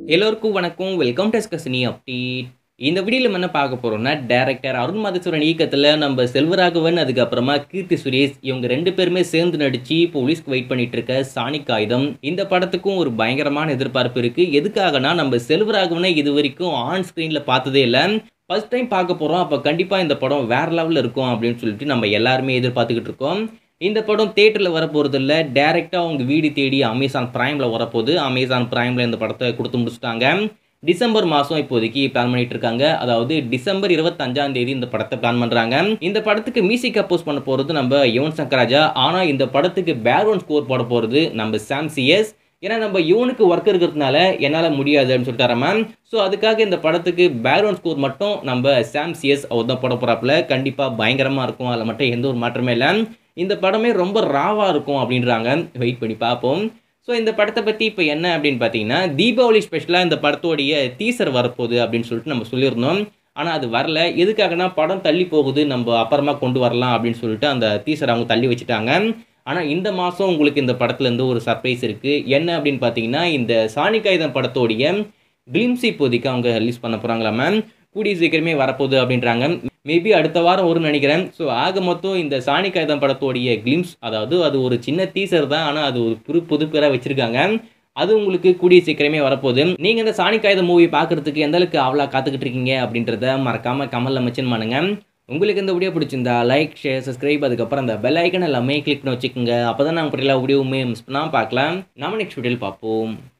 எல்லோருக்கும் வணக்கம் welcome to Cassini update இந்த வீடியோவில் நம்ம என்ன பார்க்க போகிறோம்னா டேரக்டர் அருண் மாதேஸ்வரன் இயக்கத்தில் நம்ம செல்வராகவன் அதுக்கப்புறமா கீர்த்தி சுரேஷ் இவங்க ரெண்டு பேருமே சேர்ந்து நடித்து போலீஸ்க்கு வெயிட் பண்ணிட்டு இருக்க சாணிக் ஆயுதம் இந்த படத்துக்கும் ஒரு பயங்கரமான எதிர்பார்ப்பு இருக்குது எதுக்காகனா நம்ம செல்வராகவனை இது வரைக்கும் ஆன் ஸ்க்ரீனில் பார்த்ததே இல்லை ஃபர்ஸ்ட் டைம் பார்க்க போகிறோம் அப்போ கண்டிப்பாக இந்த படம் வேறு லெவலில் இருக்கும் அப்படின்னு சொல்லிட்டு நம்ம எல்லாருமே எதிர்பார்த்துக்கிட்டு இருக்கோம் இந்த படம் தேட்டரில் வரப்போகிறது இல்லை டேரெக்டாக அவங்க வீடு தேடி அமேசான் ப்ரைமில் வரப்போகுது அமேசான் ப்ரைமில் இந்த படத்தை கொடுத்து முடிச்சிட்டாங்க டிசம்பர் மாதம் இப்போதைக்கு பிளான் பண்ணிட்டு இருக்காங்க அதாவது டிசம்பர் இருபத்தஞ்சாம் தேதி இந்த படத்தை பிளான் பண்ணுறாங்க இந்த படத்துக்கு மியூசிக் கம்போஸ் பண்ண போகிறது நம்ம யுவன் சங்கர் ராஜா ஆனால் இந்த படத்துக்கு பேக்ரவுண்ட் ஸ்கோர் போட போகிறது நம்ம சாம் சிஎஸ் ஏன்னா நம்ம யுவனுக்கு ஒர்க் இருக்கிறதுனால என்னால் முடியாது அப்படின்னு சொல்லிட்டாரு மேம் ஸோ அதுக்காக இந்த படத்துக்கு பேக்ரவுண்ட் ஸ்கோர் மட்டும் நம்ம சாம் சிஎஸ் அவர் தான் போட போகிறாப்புல கண்டிப்பாக பயங்கரமாக இருக்கும் அதில் மட்டும் எந்த ஒரு மாற்றமே இல்லை இந்த படமே ரொம்ப ராவாக இருக்கும் அப்படின்றாங்க வெயிட் பண்ணி பார்ப்போம் ஸோ இந்த படத்தை பற்றி இப்போ என்ன அப்படின்னு பார்த்தீங்கன்னா தீபாவளி ஸ்பெஷலாக இந்த படத்தோடைய டீசர் வரப்போகுது அப்படின்னு சொல்லிட்டு நம்ம சொல்லியிருந்தோம் ஆனால் அது வரல எதுக்காகனா படம் தள்ளி போகுது நம்ம அப்புறமா கொண்டு வரலாம் அப்படின்னு சொல்லிட்டு அந்த டீசர் அவங்க தள்ளி வச்சுட்டாங்க ஆனால் இந்த மாதம் உங்களுக்கு இந்த படத்துலேருந்து ஒரு சர்ப்ரைஸ் இருக்குது என்ன அப்படின்னு பார்த்தீங்கன்னா இந்த சாணி காகிதம் படத்தோடைய கிளிம்ஸ் இப்போதைக்கு அவங்க ரிலீஸ் பண்ண போகிறாங்களா மேம் கூடிய சீக்கிரமே வரப்போகுது அப்படின்றாங்க மேபி அடுத்த வாரம் வரும்னு நினைக்கிறேன் ஸோ ஆக மொத்தம் இந்த சாணி காகிதம் படத்தோடைய கிளிம்ஸ் அதாவது அது ஒரு சின்ன டீசர் தான் ஆனால் அது ஒரு புது புது பேராக வச்சுருக்காங்க அது உங்களுக்கு கூடிய சீக்கிரமே வரப்போகுது நீங்கள் இந்த சாணி காகிதம் மூவி பார்க்குறதுக்கு எந்த அளவுக்கு அவ்வளோ காத்துக்கிட்டு இருக்கீங்க அப்படின்றத மறக்காமல் கமலில் மென்ஷன் பண்ணுங்க உங்களுக்கு இந்த வீடியோ பிடிச்சிருந்தா லைக் ஷேர் சப்ஸ்கிரைப் அதுக்கப்புறம் அந்த பெல் ஐக்கன் எல்லாமே கிளிக் பண்ணி வச்சுக்கோங்க அப்போ தான் நாங்கள் எல்லா வீடியோவுமே மிஸ் பண்ணாமல் பார்க்கலாம் நம்ம நெக்ஸ்ட் வீடியோவில் பார்ப்போம்